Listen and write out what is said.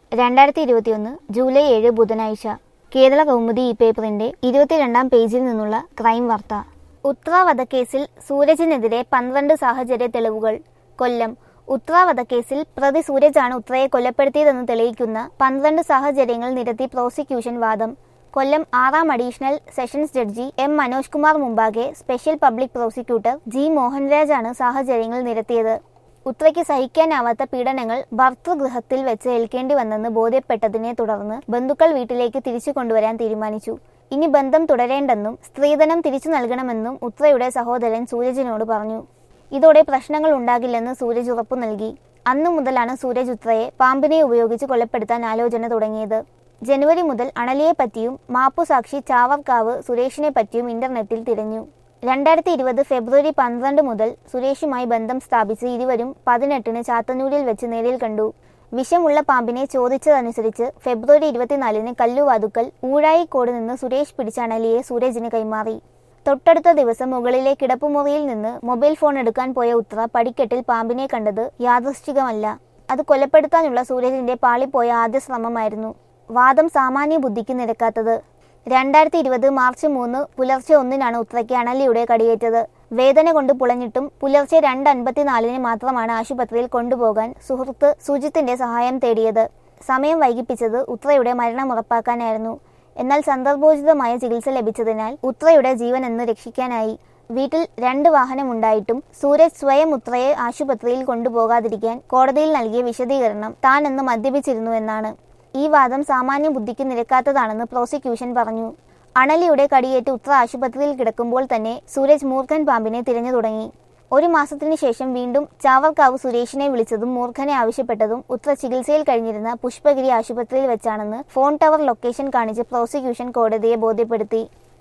രണ്ടായിരത്തി ഇരുപത്തിയൊന്ന് ജൂലൈ ഏഴ് ബുധനാഴ്ച കേരള കൗമുദി ഈ പേപ്പറിന്റെ ഇരുപത്തിരണ്ടാം പേജിൽ നിന്നുള്ള ക്രൈം വാർത്ത ഉത്ര വധക്കേസിൽ സൂരജിനെതിരെ പന്ത്രണ്ട് സാഹചര്യ തെളിവുകൾ കൊല്ലം ഉത്ര വധക്കേസിൽ പ്രതി സൂരജാണ് ഉത്രയെ കൊലപ്പെടുത്തിയതെന്ന് തെളിയിക്കുന്ന പന്ത്രണ്ട് സാഹചര്യങ്ങൾ നിരത്തി പ്രോസിക്യൂഷൻ വാദം കൊല്ലം ആറാം additional sessions judge M Manoj Kumar മുമ്പാകെ സ്പെഷ്യൽ പബ്ലിക് പ്രോസിക്യൂട്ടർ ജി മോഹൻരാജാണ് സാഹചര്യങ്ങൾ നിരത്തിയത് ഉത്രയ്ക്ക് സഹിക്കാനാവാത്ത പീഡനങ്ങൾ ഭർതൃഗൃഹത്തിൽ വെച്ച് ഏൽക്കേണ്ടി വന്നെന്ന് ബോധ്യപ്പെട്ടതിനെ തുടർന്ന് ബന്ധുക്കൾ വീട്ടിലേക്ക് തിരിച്ചു കൊണ്ടുവരാൻ തീരുമാനിച്ചു ഇനി ബന്ധം തുടരേണ്ടെന്നും സ്ത്രീധനം തിരിച്ചു നൽകണമെന്നും ഉത്രയുടെ സഹോദരൻ സൂരജിനോട് പറഞ്ഞു ഇതോടെ പ്രശ്നങ്ങൾ ഉണ്ടാകില്ലെന്ന് സൂരജ് ഉറപ്പു നൽകി അന്നു മുതലാണ് സൂരജ് ഉത്രയെ പാമ്പിനെ ഉപയോഗിച്ച് കൊലപ്പെടുത്താൻ ആലോചന തുടങ്ങിയത് ജനുവരി മുതൽ അണലിയെ പറ്റിയും മാപ്പുസാക്ഷി ചാവർക്കാവ് സുരേഷിനെ പറ്റിയും ഇന്റർനെറ്റിൽ തിരഞ്ഞു രണ്ടായിരത്തി ഇരുപത് ഫെബ്രുവരി പന്ത്രണ്ട് മുതൽ സുരേഷുമായി ബന്ധം സ്ഥാപിച്ച് ഇരുവരും പതിനെട്ടിന് ചാത്തന്നൂരിൽ വെച്ച് നേരിൽ കണ്ടു വിഷമുള്ള പാമ്പിനെ ചോദിച്ചതനുസരിച്ച് ഫെബ്രുവരി ഇരുപത്തിനാലിന് കല്ലുവാതുക്കൽ ഊഴായിക്കോട് നിന്ന് സുരേഷ് പിടിച്ച അണലിയെ സൂരജിന് കൈമാറി തൊട്ടടുത്ത ദിവസം മുകളിലെ കിടപ്പുമുറിയിൽ നിന്ന് മൊബൈൽ ഫോൺ എടുക്കാൻ പോയ ഉത്ര പടിക്കെട്ടിൽ പാമ്പിനെ കണ്ടത് യാദൃശ്ചികമല്ല അത് കൊലപ്പെടുത്താനുള്ള സൂരജിന്റെ പാളിപ്പോയ ആദ്യ ശ്രമമായിരുന്നു വാദം സാമാന്യ ബുദ്ധിക്ക് നിരക്കാത്തത് രണ്ടായിരത്തി ഇരുപത് മാർച്ച് മൂന്ന് പുലർച്ചെ ഒന്നിനാണ് ഉത്രയ്ക്ക് അണലിയുടെ കടിയേറ്റത് വേദന കൊണ്ട് പുളഞ്ഞിട്ടും പുലർച്ചെ രണ്ട് അൻപത്തിനാലിന് മാത്രമാണ് ആശുപത്രിയിൽ കൊണ്ടുപോകാൻ സുഹൃത്ത് സുജിത്തിന്റെ സഹായം തേടിയത് സമയം വൈകിപ്പിച്ചത് ഉത്രയുടെ മരണം ഉറപ്പാക്കാനായിരുന്നു എന്നാൽ സന്ദർഭോചിതമായ ചികിത്സ ലഭിച്ചതിനാൽ ഉത്രയുടെ ജീവൻ എന്ന് രക്ഷിക്കാനായി വീട്ടിൽ രണ്ട് വാഹനമുണ്ടായിട്ടും സൂരജ് സ്വയം ഉത്രയെ ആശുപത്രിയിൽ കൊണ്ടുപോകാതിരിക്കാൻ കോടതിയിൽ നൽകിയ വിശദീകരണം താൻ എന്ന് മദ്യപിച്ചിരുന്നു എന്നാണ് ഈ വാദം സാമാന്യ ബുദ്ധിക്ക് നിരക്കാത്തതാണെന്ന് പ്രോസിക്യൂഷൻ പറഞ്ഞു അണലിയുടെ കടിയേറ്റ് ഉത്ര ആശുപത്രിയിൽ കിടക്കുമ്പോൾ തന്നെ സൂരജ് മൂർഖൻ പാമ്പിനെ തിരഞ്ഞു തുടങ്ങി ഒരു മാസത്തിനു ശേഷം വീണ്ടും ചാവർക്കാവ് സുരേഷിനെ വിളിച്ചതും മൂർഖനെ ആവശ്യപ്പെട്ടതും ഉത്ര ചികിത്സയിൽ കഴിഞ്ഞിരുന്ന പുഷ്പഗിരി ആശുപത്രിയിൽ വെച്ചാണെന്ന് ഫോൺ ടവർ ലൊക്കേഷൻ കാണിച്ച് പ്രോസിക്യൂഷൻ കോടതിയെ ബോധ്യപ്പെടുത്തി